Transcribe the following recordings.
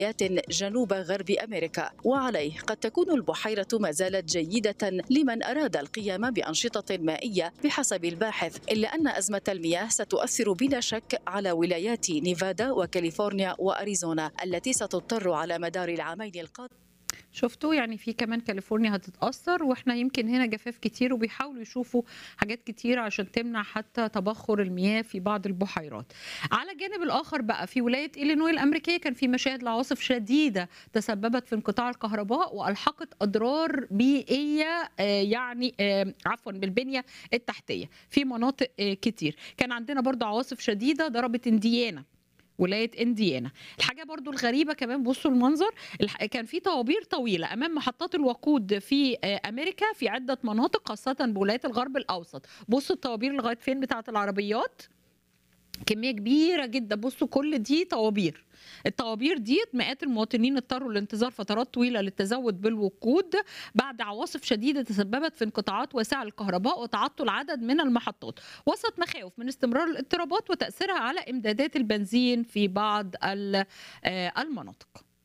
جنوب غرب أمريكا وعليه قد تكون البحيرة ما زالت جيدة لمن أراد القيام بأنشطة مائية بحسب الباحث إلا أن أزمة المياه ستؤثر بلا شك على ولايات نيفادا وكاليفورنيا وأريزونا التي ستضطر على مدار العامين القادمين شفتوا يعني في كمان كاليفورنيا هتتأثر واحنا يمكن هنا جفاف كتير وبيحاولوا يشوفوا حاجات كتير عشان تمنع حتى تبخر المياه في بعض البحيرات على الجانب الآخر بقى في ولاية إلينوي الأمريكية كان في مشاهد لعواصف شديدة تسببت في انقطاع الكهرباء وألحقت أضرار بيئية آه، يعني آه، عفوا بالبنية التحتية في مناطق آه، كتير كان عندنا برضو عواصف شديدة ضربت انديانا ولايه انديانا الحاجه برضو الغريبه كمان بصوا المنظر الح- كان في طوابير طويله امام محطات الوقود في آه، امريكا في عده مناطق خاصه بولايات الغرب الاوسط بصوا الطوابير لغايه فين بتاعه العربيات كميه كبيره جدا بصوا كل دي طوابير الطوابير دي مئات المواطنين اضطروا لانتظار فترات طويله للتزود بالوقود بعد عواصف شديده تسببت في انقطاعات واسعه للكهرباء وتعطل عدد من المحطات وسط مخاوف من استمرار الاضطرابات وتاثيرها على امدادات البنزين في بعض ال- آه، المناطق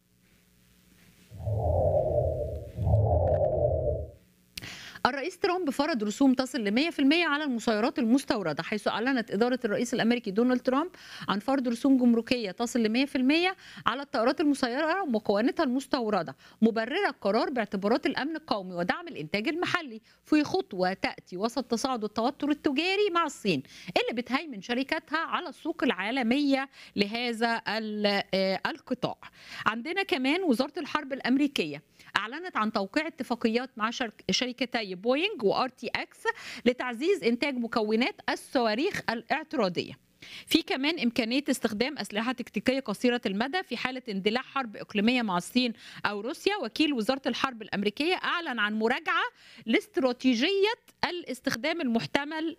الرئيس ترامب فرض رسوم تصل ل 100% على المسيرات المستورده حيث اعلنت اداره الرئيس الامريكي دونالد ترامب عن فرض رسوم جمركيه تصل ل 100% على الطائرات المسيره ومكوناتها المستورده مبرره القرار باعتبارات الامن القومي ودعم الانتاج المحلي في خطوه تاتي وسط تصاعد التوتر التجاري مع الصين اللي بتهيمن شركاتها على السوق العالميه لهذا ال- آه، القطاع عندنا كمان وزاره الحرب الامريكيه اعلنت عن توقيع اتفاقيات مع شرك- شركتي بوينج وار تي اكس لتعزيز انتاج مكونات الصواريخ الاعتراضيه في كمان إمكانية استخدام أسلحة تكتيكية قصيرة المدى في حالة اندلاع حرب إقليمية مع الصين أو روسيا وكيل وزارة الحرب الأمريكية أعلن عن مراجعة لاستراتيجية الاستخدام المحتمل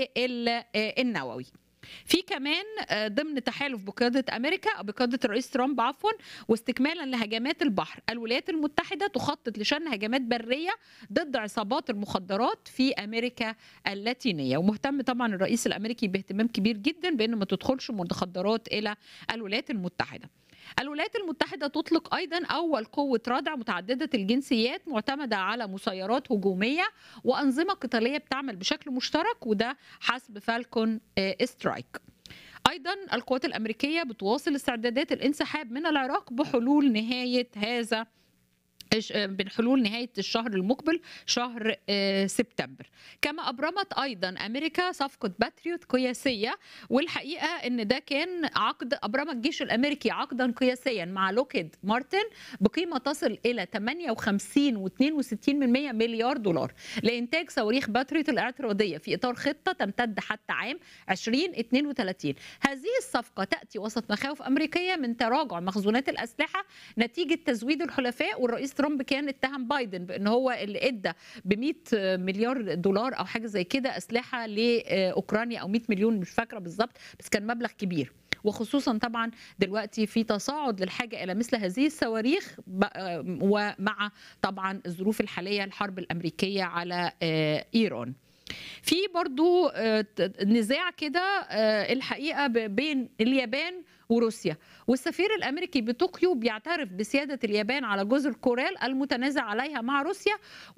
للنووي في كمان آه، ضمن تحالف بقيادة أمريكا أو بقيادة الرئيس ترامب عفوا واستكمالا لهجمات البحر الولايات المتحدة تخطط لشن هجمات برية ضد عصابات المخدرات في أمريكا اللاتينية ومهتم طبعا الرئيس الأمريكي باهتمام كبير جدا بأن ما تدخلش مخدرات إلى الولايات المتحدة الولايات المتحدة تطلق أيضا أول قوة ردع متعددة الجنسيات معتمدة على مسيرات هجومية وأنظمة قتالية بتعمل بشكل مشترك وده حسب فالكون آه، سترايك ايضا القوات الامريكيه بتواصل استعدادات الانسحاب من العراق بحلول نهايه هذا إش- من حلول نهاية الشهر المقبل شهر آه، سبتمبر كما أبرمت أيضا أمريكا صفقة باتريوت قياسية والحقيقة أن ده كان عقد أبرم الجيش الأمريكي عقدا قياسيا مع لوكيد مارتن بقيمة تصل إلى 58 و62 من 100 مليار دولار لإنتاج صواريخ باتريوت الاعتراضية في إطار خطة تمتد حتى عام 2032 هذه الصفقة تأتي وسط مخاوف أمريكية من تراجع مخزونات الأسلحة نتيجة تزويد الحلفاء والرئيس ترامب كان اتهم بايدن بأن هو اللي ادى ب 100 مليار دولار أو حاجة زي كده أسلحة لأوكرانيا أو 100 مليون مش فاكرة بالظبط بس كان مبلغ كبير وخصوصا طبعا دلوقتي في تصاعد للحاجه الى مثل هذه الصواريخ ب- ومع طبعا الظروف الحاليه الحرب الامريكيه على آه، ايران في برضو آه، ت- نزاع كده آه، الحقيقه ب- بين اليابان وروسيا والسفير الامريكي بطوكيو بيعترف بسياده اليابان على جزر كورال المتنازع عليها مع روسيا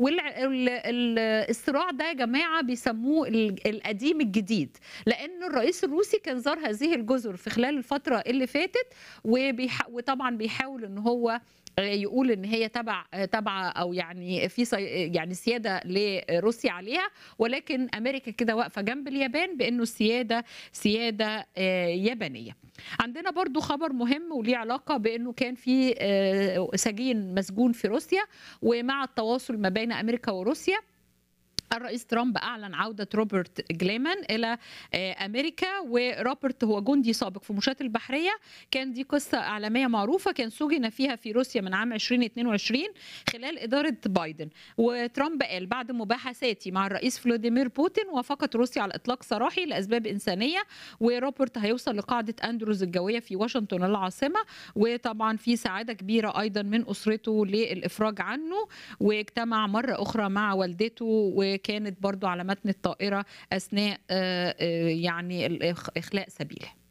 والصراع ده يا جماعه بيسموه ال- القديم الجديد لان الرئيس الروسي كان زار هذه الجزر في خلال الفتره اللي فاتت وبيح... وطبعا بيحاول ان هو يقول ان هي تبع تبع او يعني في سي... يعني سياده لروسيا عليها ولكن امريكا كده واقفه جنب اليابان بانه السياده سياده آه، يابانيه عندنا برضو خبر مهم وليه علاقه بانه كان في آه، سجين مسجون في روسيا ومع التواصل ما بين امريكا وروسيا الرئيس ترامب اعلن عوده روبرت جليمان الى آه، امريكا وروبرت هو جندي سابق في مشاة البحريه كان دي قصه اعلاميه معروفه كان سجن فيها في روسيا من عام 2022 خلال اداره بايدن وترامب قال بعد مباحثاتي مع الرئيس فلاديمير بوتين وافقت روسيا على اطلاق سراحي لاسباب انسانيه وروبرت هيوصل لقاعده اندروز الجويه في واشنطن العاصمه وطبعا في سعاده كبيره ايضا من اسرته للافراج عنه واجتمع مرة أخرى مع والدته وكانت برضو على متن الطائرة أثناء آه، آه، يعني الإخ- إخلاء سبيله